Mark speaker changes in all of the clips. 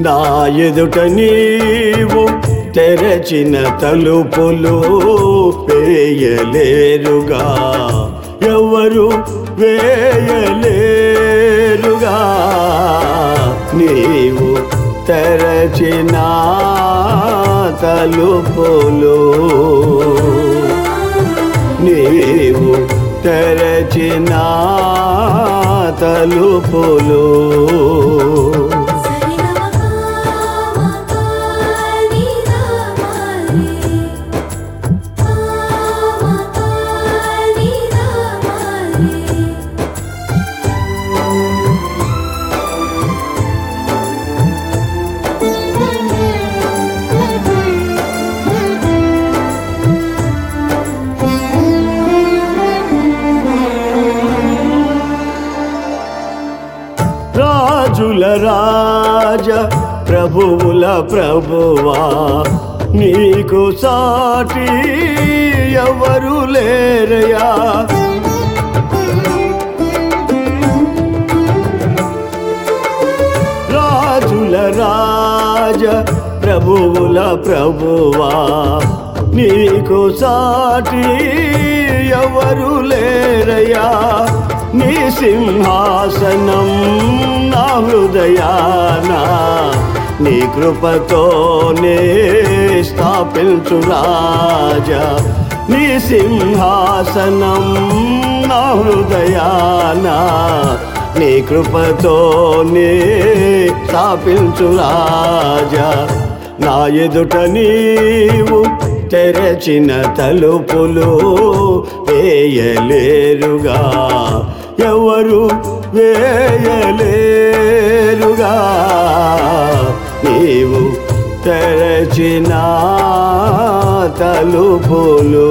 Speaker 1: నా ఎదుట నీవు తెరచిన తలుపులు వేయలేరుగా ఎవరు వేయలేరుగా నీవు తెరచిన తలుపులు నీవు తెరచిన తలుపులు రాజుల రాజ ప్రభువుల ప్రభువా నీకు సాటి ఎవరు లేరయా రాజుల రాజ ప్రభువుల ప్రభువా నీకు సాటి ఎవరు లేరయా నీ సింహాసనం నా హృదయాన నీ కృపతోనే స్థాపించు రాజా నీ సింహాసనం నా హృదయాన నీ కృపతోనే స్థాపించు రాజా నా ఎదుట నీవు తెరచిన తలుపులు వేయలేరుగా ఎవరు వేయలేరుగా నీవు తెరచిన తలుపులు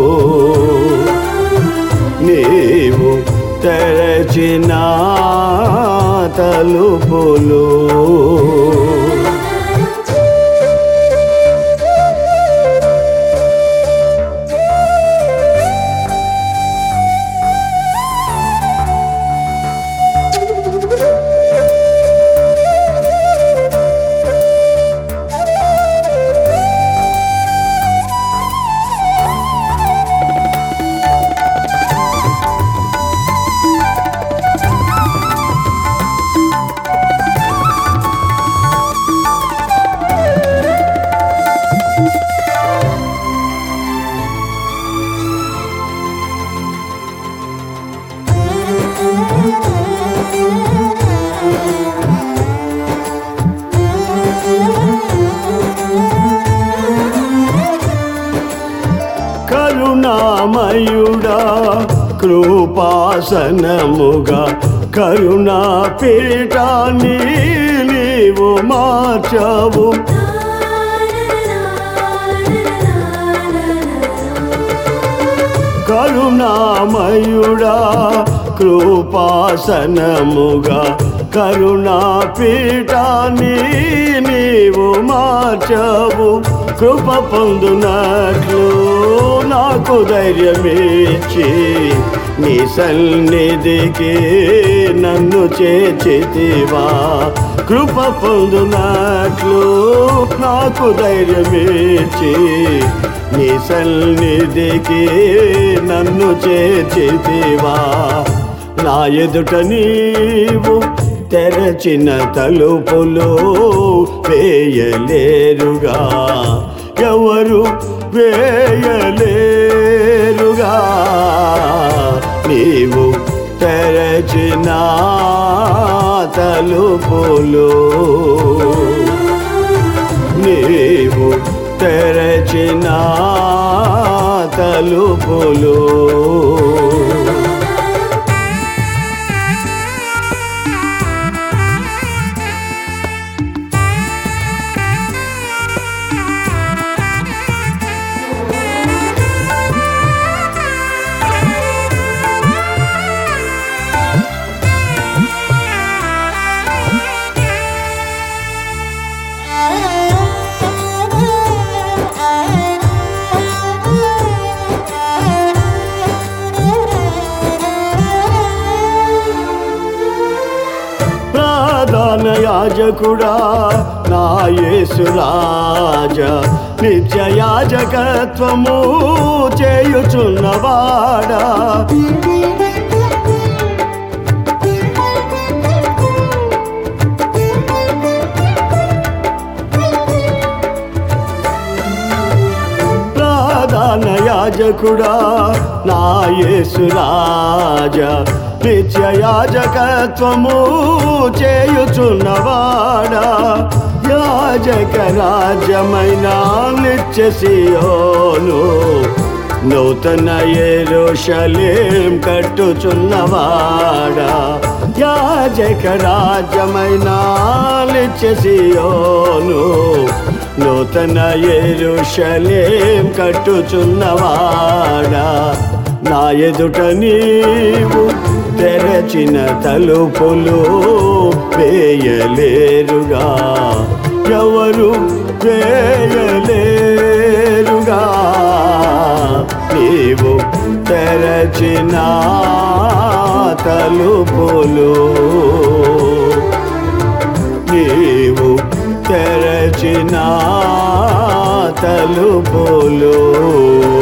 Speaker 1: నీవు తెరచిన తలుపులు కరుణామయుడా కృపాసనముగా కరుణా పీఠాన్ని నీవు మార్చావు కరుణామయుడా కృపాసనముగా కరుణా పీఠాన్ని నీవు మార్చవు కృప పొందునట్లు నాకు ధైర్యమిచ్చి నీ సన్నిధికి నన్ను చేర్చితివా కృప పొందునట్లు నాకు ధైర్యమిచ్చి నీ సన్నిధికి నన్ను చేర్చితివా నా ఎదుట నీవు తెరచిన తలుపులు వేయలేరుగా ఎవరు వేయలేరుగా నీవు తెరచిన తలుపులు నీవు తెరచిన తలుపులు ప్రధాన యాజకుడా నా యేసురాజ నిత్యయాజకత్వము చేయుచున్నవాడా ప్రధాన యాజకుడా నా యేసురాజ నిత్య యాజకత్వము చేయుచున్నవాడా యాజక రాజ్యమైన నిత్య సియోను నూతన ఎరుషలేం కట్టుచున్నవాడా యాజక రాజ్యమైన నిత్య సియోను నూతన ఎరుషలేం కట్టుచున్నవాడా నా ఎదుట నీవు తెరచిన తలుపులు వేయలేరుగా ఎవరు వేయలేరుగా నీవు తెరచిన తలుపులు నీవు తెరచిన తలుపులు